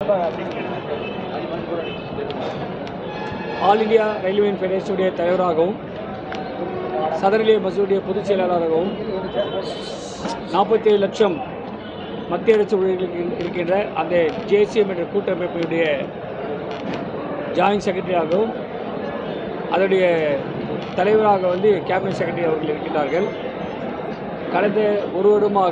All India railway ஃபெடரேஷனுடைய தலைவராகவும் சதரலிய மசூடைய பொதுச் செயலாளராகவும் நாற்பத்தேழு லட்சம் மத்திய அரசு ஊழியர்களுக்கு இருக்கின்ற அந்த ஜேசிஎம் என்ற கூட்டமைப்பினுடைய ஜாயின்ட் செக்ரட்டரியாகவும் அதனுடைய தலைவராக வந்து கேபினட் செக்ரட்டரி அவர்கள் இருக்கின்றார்கள் கடந்த ஒரு வருடமாக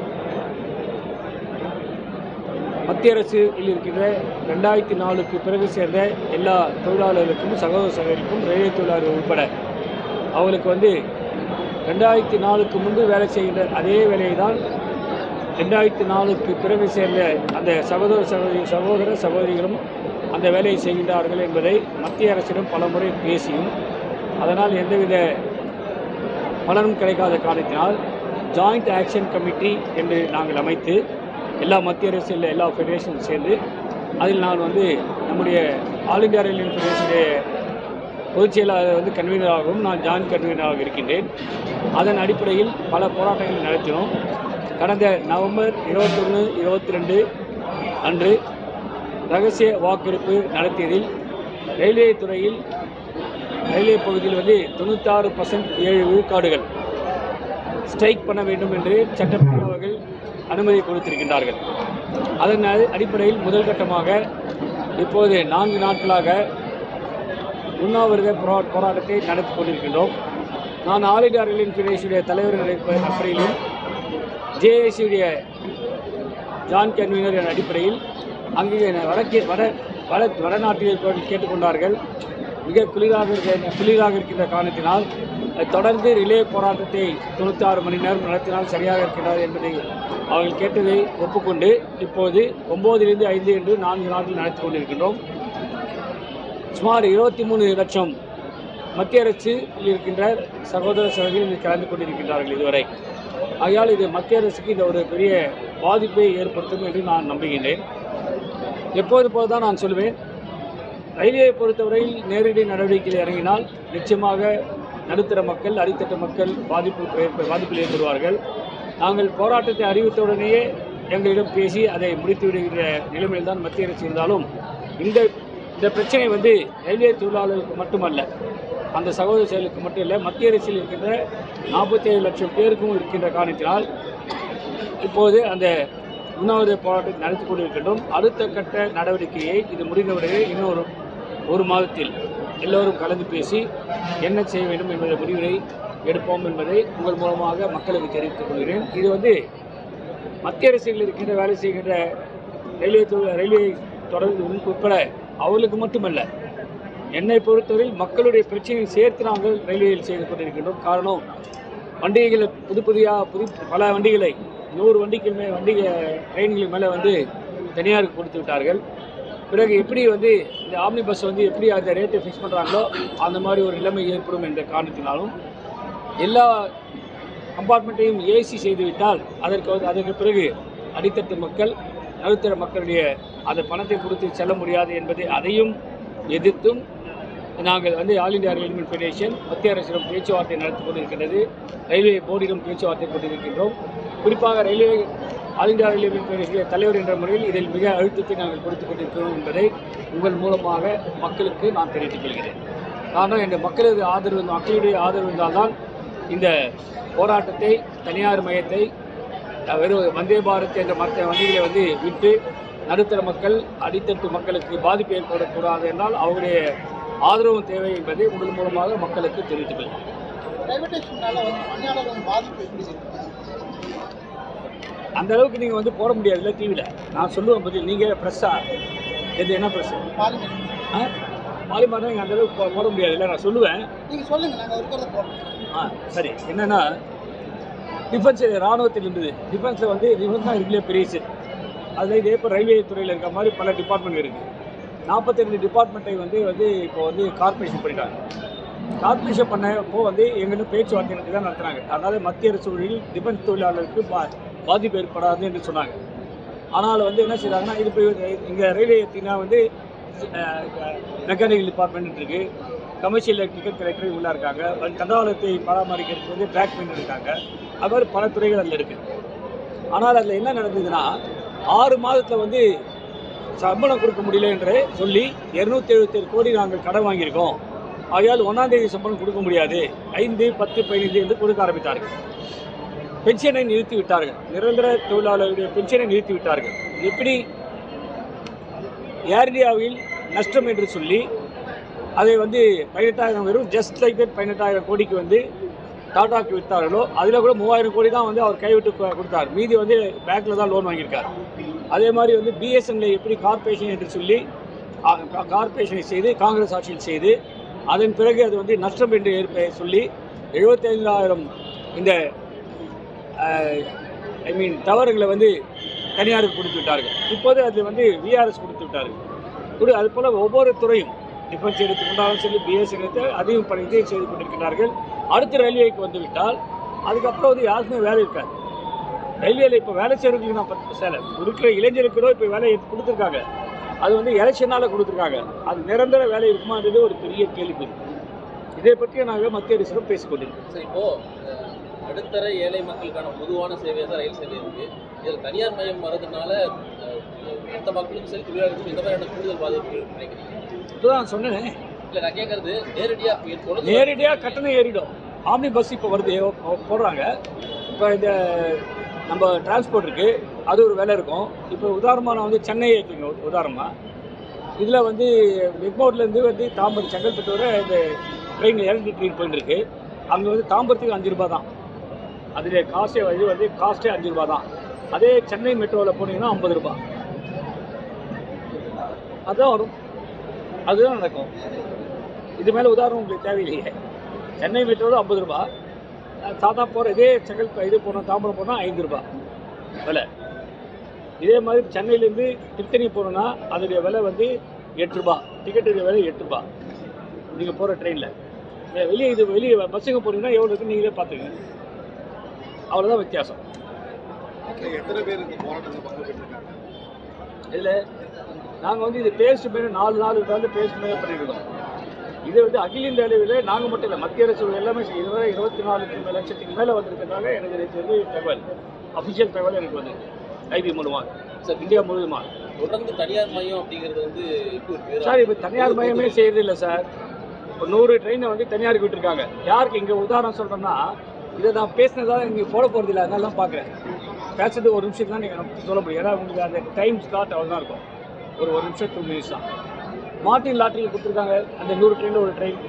மத்திய அரசில் இருக்கின்ற ரெண்டாயிரத்தி நாலுக்கு பிறகு சேர்ந்த எல்லா தொழிலாளர்களுக்கும் சகோதர சகோதரிக்கும் ரயில்வே தொழிலாளர்கள் உட்பட அவங்களுக்கு வந்து ரெண்டாயிரத்தி நாலுக்கு முன்பு வேலை செய்கின்ற அதே வேலையை தான் ரெண்டாயிரத்தி நாலுக்கு பிறகு சேர்ந்த அந்த சகோதர சகோதரி சகோதர சகோதரிகளும் அந்த வேலையை செய்கின்றார்கள் என்பதை மத்திய அரசிடம் பலமுறை பேசியும் அதனால் எந்தவித பலனும் கிடைக்காத காரணத்தினால் ஜாயிண்ட் ஆக்ஷன் கமிட்டி என்று நாங்கள் அமைத்து எல்லா மத்திய அரசில் எல்லா ஃபெடரேஷனும் சேர்ந்து அதில் நான் வந்து நம்முடைய ஆல் இந்தியா ரயில்வே ஃபெடரேஷனுடைய பொதுச் செயலாளர் வந்து கன்வீனராகவும் நான் ஜாயின்ட் கன்வீனராக இருக்கின்றேன் அதன் அடிப்படையில் பல போராட்டங்களை நடத்தினோம் கடந்த நவம்பர் இருபத்தொன்று இருபத்தி ரெண்டு அன்று ரகசிய வாக்கெடுப்பு நடத்தியதில் ரயில்வே துறையில் ரயில்வே பகுதியில் வந்து தொண்ணூத்தாறு பர்சன்ட் ஏழு விழுக்காடுகள் ஸ்ட்ரைக் பண்ண வேண்டும் என்று சட்டப்பேரவை அவர்கள் அனுமதி கொடுத்திருக்கின்றார்கள் அதன் அடி- அடிப்படையில் முதல் கட்டமாக இப்போது நான்கு நாட்களாக உண்ணாவிரத போரா- போராட்டத்தை நடத்தி கொண்டிருக்கின்றோம் நான் ஆல் இந்தியா ரயில்வே ஃபெடரேஷனுடைய தலைவர் என்ற அடிப்படையிலும் ஜேஏசியுடைய ஜான் கன்வீனர் என்ற அடிப்படையில் அங்கே வடக்கே வட வட வடநாட்டில் கொண்டு கேட்டுக்கொண்டார்கள் மிக குளிராக இருக்க குளிராக இருக்கின்ற காரணத்தினால் அஹ், தொடர்ந்து ரிலே போராட்டத்தை தொண்ணூற்றி மணி நேரம் நடத்தினால் சரியாக இருக்கிறது என்பதை அவர்கள் கேட்டதை ஒப்புக்கொண்டு இப்போது ஒம்போதிலிருந்து ஐந்து என்று நான்கு நாட்கள் நடத்தி கொண்டிருக்கின்றோம் சுமார் இருபத்தி மூணு லட்சம் மத்திய அரசில் இருக்கின்ற சகோதர சகோதரிகள் இதில் கலந்து கொண்டிருக்கின்றார்கள் இதுவரை ஆகையால் இது மத்திய அரசுக்கு இந்த ஒரு பெரிய பாதிப்பை ஏற்படுத்தும் என்று நான் நம்புகின்றேன் எப்போது போல தான் நான் சொல்வேன் ரயில்வேயை பொறுத்தவரையில் நேரடி நடவடிக்கையில் இறங்கினால் நிச்சயமாக நடுத்தர மக்கள் அடித்தட்ட மக்கள் பாதிப்பு ஏற்ப- பாதிப்பில் ஏற்படுவார்கள் நாங்கள் போராட்டத்தை அறிவித்தவுடனேயே எங்களிடம் பேசி அதை முடித்து விடுகிற நிலைமையில் தான் மத்திய அரசு இருந்தாலும் இந்த இந்த பிரச்சனை வந்து ரயில்வே தொழிலாளர்களுக்கு மட்டுமல்ல அந்த சகோதர செயலுக்கு மட்டும் இல்லை மத்திய அரசில் இருக்கின்ற நாற்பத்தேழு லட்சம் பேருக்கும் இருக்கின்ற காரணத்தினால் இப்போது அந்த உண்ணாவிரத போராட்டத்தை நடத்தி கொண்டிருக்கின்றோம் அடுத்த கட்ட நடவடிக்கையை இது முடிந்தவுடனே இன்னொரு ஒரு மாதத்தில் எல்லோரும் கலந்து பேசி என்ன செய்ய வேண்டும் என்பதை முடிவினை எடுப்போம் என்பதை உங்கள் மூலமாக மக்களுக்கு தெரிவித்துக் கொள்கிறேன் இது வந்து மத்திய அரசில் இருக்கின்ற வேலை செய்கின்ற ரயில்வே தொழில் ரயில்வே தொடர்பு உட்பட அவர்களுக்கு மட்டுமல்ல என்னை பொறுத்தவரையில் மக்களுடைய பிரச்சனையை சேர்த்து நாங்கள் ரயில்வேயில் செய்து கொண்டிருக்கின்றோம் காரணம் வண்டிகளை புது புதியாக புது பல வண்டிகளை நூறு வண்டிக்கு மே வண்டி ட்ரெயின்களுக்கு மேலே வந்து தனியாருக்கு கொடுத்து விட்டார்கள் பிறகு எப்படி வந்து இந்த ஆம்னி பஸ் வந்து எப்படி அந்த ரேட்டை ஃபிக்ஸ் பண்ணுறாங்களோ அந்த மாதிரி ஒரு நிலைமை ஏற்படும் என்ற காரணத்தினாலும் எல்லா கம்பார்ட்மெண்ட்டையும் ஏசி செய்துவிட்டால் அதற்கு வந்து அதற்கு பிறகு அடித்தட்டு மக்கள் நடுத்தர மக்களுடைய அந்த பணத்தை கொடுத்து செல்ல முடியாது என்பதை அதையும் எதிர்த்தும் நாங்கள் வந்து ஆல் இந்தியா ரயில்வே ஃபெடரேஷன் மத்திய அரசிடம் பேச்சுவார்த்தை நடத்தி கொண்டிருக்கின்றது ரயில்வே போர்டிடம் பேச்சுவார்த்தை கொண்டிருக்கின்றோம் குறிப்பாக railway all India railway federation தலைவர் என்ற முறையில் இதில் மிக அழுத்தத்தை நாங்கள் கொடுத்துக் கொண்டிருக்கிறோம் என்பதை உங்கள் மூலமாக மக்களுக்கு நான் தெரிவித்துக் கொள்கிறேன் காரணம் இந்த மக்களது ஆதரவு மக்களுடைய ஆதரவு இருந்தால்தான் இந்த போராட்டத்தை தனியார் மையத்தை அஹ், வெறும் வந்தே பாரத் என்ற மற்ற வண்டிகளை வந்து விட்டு நடுத்தர மக்கள் அடித்தட்டு மக்களுக்கு பாதிப்பு ஏற்படக்கூடாது என்றால் அவருடைய ஆதரவும் தேவை என்பதை உங்கள் மூலமாக மக்களுக்கு தெரிவித்துக் கொள்கிறேன் பிரைவேடைசேஷனால வந்து பணியாளர்கள் பாதிப்பு எப்படி இருக்கு அந்த அளவுக்கு நீங்கள் வந்து போட முடியாதுல்ல டிவியில் நான் சொல்லுவேன் பதில் நீங்கள் ப்ரெஸ்ஸாக இது என்ன ப்ரெஸ் பாலிமர் ஆ பாலிமார் நீங்கள் அந்த அளவுக்கு போ- போட முடியாதுல்ல நான் சொல்லுவேன் நீங்க சொல்லுங்க நாங்க இருக்கிறத போடுறோம் ஆ சரி என்னன்னா டிஃபென்ஸ் ராணுவத்தில் இருந்தது டிஃபென்ஸில் வந்து டிஃபென்ஸ் தான் இருக்கிற பெரியசு அதில் இதே இப்போ ரயில்வே துறையில் இருக்க மாதிரி பல டிபார்ட்மெண்ட் இருக்குது நாற்பத்தி ரெண்டு டிபார்ட்மெண்ட்டை வந்து வந்து இப்போ வந்து கார்ப்பரேஷன் பண்ணிட்டாங்க கார்ப்பரேஷன் பண்ணப்போ வந்து எங்களுக்கு பேச்சுவார்த்தை நடத்தி தான் நடத்துனாங்க அதனால் மத்திய அரசு ஊழியில் டிஃபென்ஸ் தொழிலாளருக்கு பா பாதிப்பு ஏற்படாது என்று சொன்னாங்க ஆனால் வந்து என்ன செய்றாங்கன்னா இது இப்போ இங்கே ரயில்வே எடுத்தீங்கன்னா வந்து மெக்கானிக்கல் டிபார்ட்மெண்ட் இருக்குது கமர்ஷியல் டிக்கெட் கலெக்டர் உள்ளே இருக்காங்க அப்புறம் தண்டவாளத்தை பராமரிக்கிறதுக்கு வந்து ட்ராக் பண்ணி இருக்காங்க அது மாதிரி பல துறைகள் அதில் இருக்குது ஆனால் அதில் என்ன நடந்ததுன்னா ஆறு மாதத்தில் வந்து சம்பளம் கொடுக்க முடியல என்று சொல்லி இருநூத்தி எழுபத்தேழு கோடி நாங்கள் கடன் வாங்கியிருக்கோம் ஆகையால் ஒன்றாம் தேதி சம்பளம் கொடுக்க முடியாது ஐந்து பத்து பதினைந்து என்று கொடுக்க ஆரம்பித்தார்கள் பென்ஷனை நிறுத்தி விட்டார்கள் நிரந்தர தொழிலாளர்களுடைய பென்ஷனை நிறுத்தி விட்டார்கள் எப்படி ஏர் இந்தியாவில் நஷ்டம் என்று சொல்லி அதை வந்து பதினெட்டாயிரம் வெறும் ஜஸ்ட் லைக் தட் பதினெட்டாயிரம் கோடிக்கு வந்து டாடாக்கு விற்றார்களோ அதில் கூட மூவாயிரம் கோடி தான் வந்து அவர் கைவிட்டு கொ- கொடுத்தார் மீதி வந்து பேங்க்கில் தான் லோன் வாங்கியிருக்கார் அதே மாதிரி வந்து பிஎஸ்என்எல்லை எப்படி கார்ப்பரேஷன் என்று சொல்லி ஆ, கா- கார்ப்பரேஷனை செய்து காங்கிரஸ் ஆட்சியில் செய்து அதன் பிறகு அது வந்து நஷ்டம் என்று ஏற்ப சொல்லி எழுபத்தைந்தாயிரம் இந்த ஐ மீன் டவர்களை வந்து தனியாருக்கு கொடுத்து விட்டார்கள் இப்போது அது வந்து விஆர்எஸ் கொடுத்து விட்டார்கள் இப்படி அது போல் ஒவ்வொரு துறையும் டிஃபென்ஸ் எடுத்துக்கொண்டாலும் சரி பிஎஸ்என்எல் அதையும் பணி இதையும் செய்து கொண்டிருக்கிறார்கள் அடுத்து ரயில்வேக்கு வந்து விட்டால் அதுக்கப்புறம் வந்து யாருக்குமே வேலை இருக்காது ரயில்வேல இப்போ வேலை செய்கிறவங்களுக்கு நான் பத்து சேலை இருக்கிற இளைஞருக்கு கூட இப்போ வேலை கொடுத்துருக்காங்க அது வந்து எலெக்ஷனால் கொடுத்துருக்காங்க அது நிரந்தர வேலை இருக்குமான்றது ஒரு பெரிய கேள்வி இதை பற்றி நாங்கள் மத்திய அரசிடம் பேசிக்கொண்டிருக்கோம் சரி இப்போ அஹ், நடுத்தர ஏழை மக்களுக்கான பொதுவான சேவை தான் ரயில் சேவை இருக்கு இதில் தனியார் மயம் வரதுனால அஹ், மற்ற மக்களுக்கும் சரி தொழிலாளர்களுக்கும் இந்த மாதிரியான கூடுதல் பாதிப்பு நினைக்கிறீங்க இப்போ தான் சொன்னேன் இல்லை நான் கேட்கறது நேரடியாக தொடர்ந்து நேரடியாக கட்டணம் ஏறிடும் ஆம்னி பஸ் இப்போ வருது ஓ- போடுறாங்க இப்போ இந்த நம்ம டிரான்ஸ்போர்ட் இருக்குது அது ஒரு விலை இருக்கும் இப்போ உதாரணமாக நான் வந்து சென்னை ஏற்றுங்க உதாரணமாக இதில் வந்து எக்மோட்லேருந்து வந்து தாம்பரம் செங்கல்பட்டு வரை இந்த ட்ரெயின் எலக்ட்ரிக் ட்ரெயின் போயிட்டு இருக்கு அங்கே வந்து தாம்பரத்துக்கு அஞ்சு ரூபா தான் அதில் காஸ்டே இது வந்து காஸ்ட்டே அஞ்சு ரூபா தான் அதே சென்னை மெட்ரோவில் போனீங்கன்னா ஐம்பது ரூபா அதுதான் வரும் அதுதான் நடக்கும் இது மேலே உதாரணம் உங்களுக்கு தேவையில்லையே சென்னை மெட்ரோவில் ஐம்பது ரூபா அஹ் சாதா போகிற இதே செங்கல் இது போனால் தாம்பரம் போனால் ஐந்து ரூபா விலை இதே மாதிரி சென்னையிலேருந்து திருத்தணி போகணுன்னா அதோடைய விலை வந்து எட்டு ரூபா டிக்கெட்டுடைய விலை எட்டு ரூபா நீங்கள் போகிற ட்ரெயினில் வெளியே இது வெளியே பஸ்ஸுக்கு போனீங்கன்னா எவ்வளோ இருக்குன்னு நீங்களே பார்த்துக்கங்க அவ்வளோதான் வித்தியாசம் எத்தனை பேர் இந்த போராட்டத்தில் பங்கு பெற்றிருக்காங்க இதில் நாங்கள் வந்து இது பேஸ்ட் மேலே நாலு நாலு வந்து பேஸ்ட் மேலே பண்ணியிருக்கோம் இது வந்து அகில இந்திய அளவில் நாங்கள் மட்டும் இல்லை மத்திய அரசு எல்லாமே செய்யும். இதுவரை இருபத்தி நாலு லட்சத்துக்கு மேலே வந்திருக்கிறதாக எனக்கு நேற்று வந்து தகவல் அஃபிஷியல் தகவல் எனக்கு வந்து ஐபி மூலமாக சார் இந்தியா முழுவதுமாக தொடர்ந்து தனியார் மையம் அப்படிங்கிறது வந்து இப்போ இருக்கு சார் இப்போ தனியார் மயமே செய்யறது இல்லை சார் இப்போ நூறு ட்ரெயினை வந்து தனியாருக்கு விட்டுருக்காங்க யாருக்கு இங்கே உதாரணம் சொல்கிறேன்னா இதை நான் பேசினதால இங்கே போட போகிறது இல்லை அதனால தான் பார்க்குறேன் பேசுறது ஒரு நிமிஷத்துக்கு தான் நீங்கள் சொல்ல முடியும் ஏன்னா உங்களுக்கு அந்த டைம் ஸ்லாட் அவ்வளோ தான் இருக்கும் ஒரு ஒரு நிமிஷம் டூ மினிட்ஸ் தான் மார்டின் லாட்டரியில் கொடுத்துருக்காங்க அந்த நூறு ட்ரெயினில் ஒரு ட்ரெயின்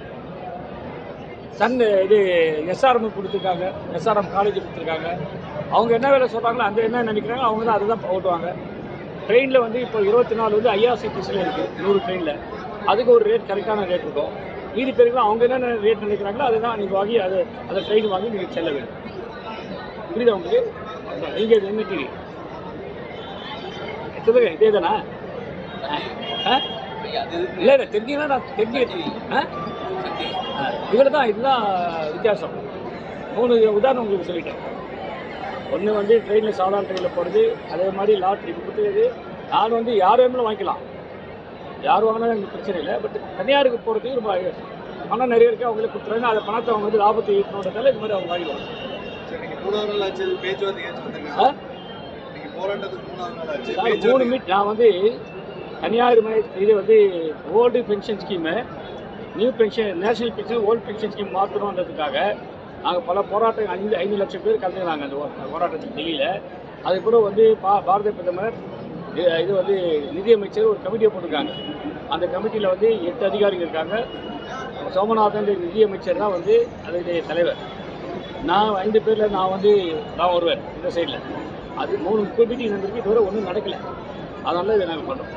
சன் இது எஸ்ஆர்எம் கொடுத்துருக்காங்க எஸ்ஆர்எம் காலேஜ் கொடுத்துருக்காங்க அவங்க என்ன வேலை சொல்கிறாங்களோ அந்த என்ன நினைக்கிறாங்க அவங்க தான் அதை தான் ஓட்டுவாங்க ட்ரெயினில் வந்து இப்போ இருபத்தி நாலு வந்து ஐஆர்சிடிசியில் இருக்குது நூறு ட்ரெயினில் அதுக்கு ஒரு ரேட் கரெக்டான ரேட் இருக்கும் மீதி பேருக்கு அவங்க என்ன ரேட் நினைக்கிறாங்களோ அதுதான் நீங்கள் வாங்கி அதை அந்த ட்ரெயின் வாங்கி நீங்கள் செல்ல வேண்டும் புரியுதா உங்களுக்கு நீங்கள் இது என்ன டிவி சொல்லுங்க இதே தானே ஆ அது இல்லை இல்லை தெரிஞ்சுன்னா நான் தெரிஞ்சு ஆ இதில் தான் இதுதான் வித்தியாசம் மூணு உதாரணம் உங்களுக்கு சொல்லிட்டேன் ஒன்று வந்து ட்ரெயினில் சாதாரண ட்ரெயினில் போகிறது அதே மாதிரி லாட்ரி கொடுத்துருது நான் வந்து யார் வேணும்னு வாங்கிக்கலாம் யார் வாங்கினாலும் எனக்கு பிரச்சனை இல்லை பட் தனியாருக்கு போகிறதுக்கு ரொம்ப பணம் நிறைய இருக்குது அவங்களே கொடுத்துறாங்க அதை பணத்தை அவங்க வந்து லாபத்தை ஈட்டணுன்றதால இது மாதிரி அவங்க வாங்கிடுவாங்க சரி நீங்க மூணாவது நாள் ஆச்சு பேச்சுவார்த்தை ஏற்று வந்திருக்கீங்க சார் நீங்க போராட்டத்துக்கு மூணாவது நாள் ஆச்சு நான் மூணு பேச்சுவார்த்தை மீட் நான் வந்து தனியார் மை- இது வந்து old pension scheme new pension national pension old pension scheme மாற்றணுன்றதுக்காக நாங்கள் பல போராட்டம் ஐந்து ஐந்து லட்சம் பேர் கலந்துக்கிறாங்க அந்த போ- போராட்டத்துக்கு டெல்லியில் அது கூட வந்து பா பாரத பிரதமர் இது இது வந்து நிதியமைச்சர் ஒரு கமிட்டியை போட்டிருக்காங்க அந்த கமிட்டியில் வந்து எட்டு அதிகாரிகள் இருக்காங்க சோமநாதன் நிதியமைச்சர் தான் வந்து அதனுடைய தலைவர் நான் ஐந்து பேரில் நான் வந்து நான் ஒருவர் இந்த சைடில் அது மூணு மீட்டிங் நடந்திருக்கு இதுவரை ஒன்றும் நடக்கலை அதனால இதை நாங்கள் பண்ணுறோம்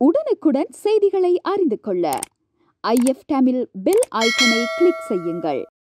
உடனுக்குடன் செய்திகளை அறிந்து கொள்ள ஐஎஃப் தமிழ் பெல் ஐக்கனை கிளிக் செய்யுங்கள்